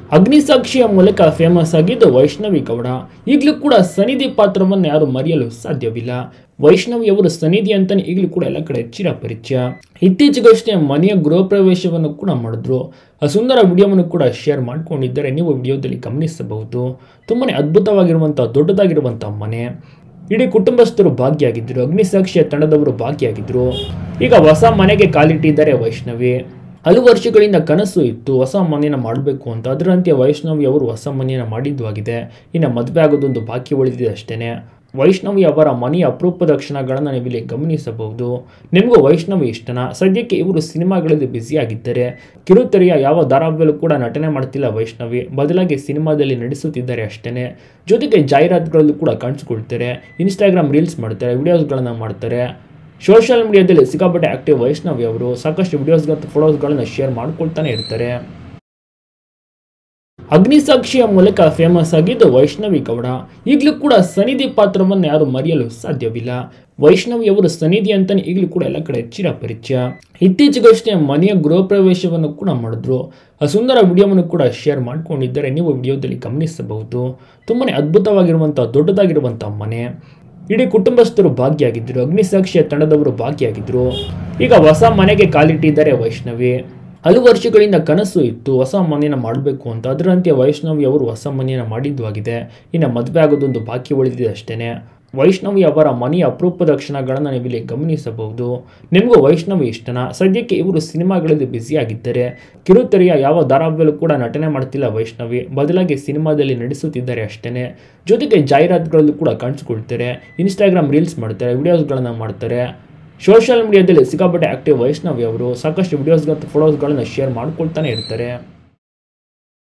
ಅಗ್ನಿಸಾಕ್ಷಿಯ ಮೂಲಕ ಫೇಮಸ್ ಆಗಿದ್ದು ವೈಷ್ಣವಿ ಗೌಡ ಈಗಲೂ ಕೂಡ ಸನಿಧಿ ಪಾತ್ರವನ್ನು ಯಾರು ಮರೆಯಲು ಸಾಧ್ಯವಿಲ್ಲ ವೈಷ್ಣವಿ ಅವರು ಸನಿಧಿ ಅಂತಾನೆ ಈಗಲೂ ಕೂಡ ಎಲ್ಲ ಕಡೆ ಚಿರಪರಿಚಯ ಇತ್ತೀಚೆಗಷ್ಟೇ ಮನೆಯ ಗೃಹ ಪ್ರವೇಶವನ್ನು ಕೂಡ ಮಾಡಿದ್ರು ಆ ಸುಂದರ ವಿಡಿಯೋವನ್ನು ಕೂಡ ಶೇರ್ ಮಾಡ್ಕೊಂಡಿದ್ದಾರೆ ನೀವು ವಿಡಿಯೋದಲ್ಲಿ ಗಮನಿಸಬಹುದು ತುಂಬಾನೇ ಅದ್ಭುತವಾಗಿರುವಂಥ ದೊಡ್ಡದಾಗಿರುವಂಥ ಮನೆ ಇಡೀ ಕುಟುಂಬಸ್ಥರು ಭಾಗಿಯಾಗಿದ್ದರು ಅಗ್ನಿಸಾಕ್ಷಿಯ ತಂಡದವರು ಭಾಗಿಯಾಗಿದ್ದರು ಈಗ ಹೊಸ ಮನೆಗೆ ಕಾಲಿಟ್ಟಿದ್ದಾರೆ ವೈಷ್ಣವಿ ಹಲವು ವರ್ಷಗಳಿಂದ ಕನಸು ಇತ್ತು ಹೊಸ ಮನೆಯನ್ನು ಮಾಡಬೇಕು ಅಂತ ಅದರಂತೆ ವೈಷ್ಣವಿ ಅವರು ಹೊಸ ಮನೆಯನ್ನು ಮಾಡಿದ್ದು ಆಗಿದೆ ಇನ್ನು ಮದುವೆ ಆಗೋದೊಂದು ಬಾಕಿ ಉಳಿದಿದೆ ಅಷ್ಟೇ ವೈಷ್ಣವಿ ಅವರ ಮನೆಯ ಅಪರೂಪದ ಕ್ಷಣಗಳನ್ನು ನೀವಿಲ್ಲಿ ಗಮನಿಸಬಹುದು ನಿಮಗೂ ವೈಷ್ಣವಿ ಇಷ್ಟನ ಸದ್ಯಕ್ಕೆ ಇವರು ಸಿನಿಮಾಗಳಲ್ಲಿ ಬ್ಯುಸಿಯಾಗಿದ್ದಾರೆ ಕಿರುತೆರೆಯ ಯಾವ ಧಾರಾವಾಹಿಯಲ್ಲೂ ಕೂಡ ನಟನೆ ಮಾಡ್ತಿಲ್ಲ ವೈಷ್ಣವಿ ಬದಲಾಗಿ ಸಿನಿಮಾದಲ್ಲಿ ನಡೆಸುತ್ತಿದ್ದಾರೆ ಅಷ್ಟೇ ಜೊತೆಗೆ ಜಾಹೀರಾತುಗಳಲ್ಲೂ ಕೂಡ ಕಾಣಿಸ್ಕೊಳ್ತಾರೆ ಇನ್ಸ್ಟಾಗ್ರಾಮ್ ರೀಲ್ಸ್ ಮಾಡ್ತಾರೆ ವಿಡಿಯೋಸ್ಗಳನ್ನು ಮಾಡ್ತಾರೆ ಸೋಷಿಯಲ್ ಮೀಡಿಯಾದಲ್ಲಿ ಸಿಕ್ಕಾಪಟ್ಟೆ ಆಕ್ಟಿವ್ ವೈಷ್ಣವಿ ಅವರು ಸಾಕಷ್ಟು ವಿಡಿಯೋಸ್ ಮತ್ತು ಫೋಟೋಸ್ಗಳನ್ನು ಶೇರ್ ಮಾಡ್ಕೊಳ್ತಾನೆ ಇರ್ತಾರೆ ಅಗ್ನಿಸಾಕ್ಷಿಯ ಮೂಲಕ ಫೇಮಸ್ ಆಗಿದ್ದು ವೈಷ್ಣವಿ ಗೌಡ ಈಗಲೂ ಕೂಡ ಸನಿಧಿ ಪಾತ್ರವನ್ನು ಯಾರು ಮರೆಯಲು ಸಾಧ್ಯವಿಲ್ಲ ವೈಷ್ಣವಿ ಅವರು ಸನಿಧಿ ಅಂತಾನೆ ಈಗಲೂ ಕೂಡ ಎಲ್ಲ ಕಡೆ ಚಿರಪರಿಚಯ ಇತ್ತೀಚೆಗಷ್ಟೇ ಮನೆಯ ಗೃಹ ಪ್ರವೇಶವನ್ನು ಕೂಡ ಮಾಡಿದ್ರು ಆ ಸುಂದರ ವಿಡಿಯೋವನ್ನು ಕೂಡ ಶೇರ್ ಮಾಡ್ಕೊಂಡಿದ್ದಾರೆ ನೀವು ವಿಡಿಯೋದಲ್ಲಿ ಗಮನಿಸಬಹುದು ತುಂಬಾನೇ ಅದ್ಭುತವಾಗಿರುವಂಥ ದೊಡ್ಡದಾಗಿರುವಂಥ ಮನೆ ಇಡೀ ಕುಟುಂಬಸ್ಥರು ಭಾಗಿಯಾಗಿದ್ದರು ಅಗ್ನಿಸಾಕ್ಷಿಯ ತಂಡದವರು ಭಾಗಿಯಾಗಿದ್ದರು ಈಗ ಹೊಸ ಮನೆಗೆ ಕಾಲಿಟ್ಟಿದ್ದಾರೆ ವೈಷ್ಣವಿ ಹಲವು ವರ್ಷಗಳಿಂದ ಕನಸು ಇತ್ತು ಹೊಸ ಮನೆಯನ್ನು ಮಾಡಬೇಕು ಅಂತ ಅದರಂತೆ ವೈಷ್ಣವಿ ಅವರು ಹೊಸ ಮನೆಯನ್ನು ಮಾಡಿದ್ದು ಆಗಿದೆ ಇನ್ನು ಮದುವೆ ಆಗೋದೊಂದು ಬಾಕಿ ಉಳಿದಿದೆ ಅಷ್ಟೇ ವೈಷ್ಣವಿ ಅವರ ಮನೆಯ ಅಪರೂಪದ ಕ್ಷಣಗಳನ್ನು ನೀವಿಲ್ಲಿ ಗಮನಿಸಬಹುದು ನಿಮಗೂ ವೈಷ್ಣವಿ ಇಷ್ಟನ ಸದ್ಯಕ್ಕೆ ಇವರು ಸಿನಿಮಾಗಳಲ್ಲಿ ಬ್ಯುಸಿಯಾಗಿದ್ದಾರೆ ಕಿರುತೆರೆಯ ಯಾವ ಧಾರಾವಾಹಿಯಲ್ಲೂ ಕೂಡ ನಟನೆ ಮಾಡ್ತಿಲ್ಲ ವೈಷ್ಣವಿ ಬದಲಾಗಿ ಸಿನಿಮಾದಲ್ಲಿ ನಡೆಸುತ್ತಿದ್ದಾರೆ ಅಷ್ಟೇ ಜೊತೆಗೆ ಜಾಹೀರಾತುಗಳಲ್ಲೂ ಕೂಡ ಕಾಣಿಸ್ಕೊಳ್ತಾರೆ ಇನ್ಸ್ಟಾಗ್ರಾಮ್ ರೀಲ್ಸ್ ಮಾಡ್ತಾರೆ ವಿಡಿಯೋಸ್ಗಳನ್ನು ಮಾಡ್ತಾರೆ ಸೋಷಿಯಲ್ ಮೀಡಿಯಾದಲ್ಲಿ ಸಿಕ್ಕಾಪಟ್ಟೆ ಆಕ್ಟಿವ್ ವೈಷ್ಣವಿ ಅವರು ಸಾಕಷ್ಟು ವಿಡಿಯೋಸ್ ಮತ್ತು ಫೋಟೋಸ್ಗಳನ್ನು ಶೇರ್ ಮಾಡ್ಕೊಳ್ತಾನೆ ಇರ್ತಾರೆ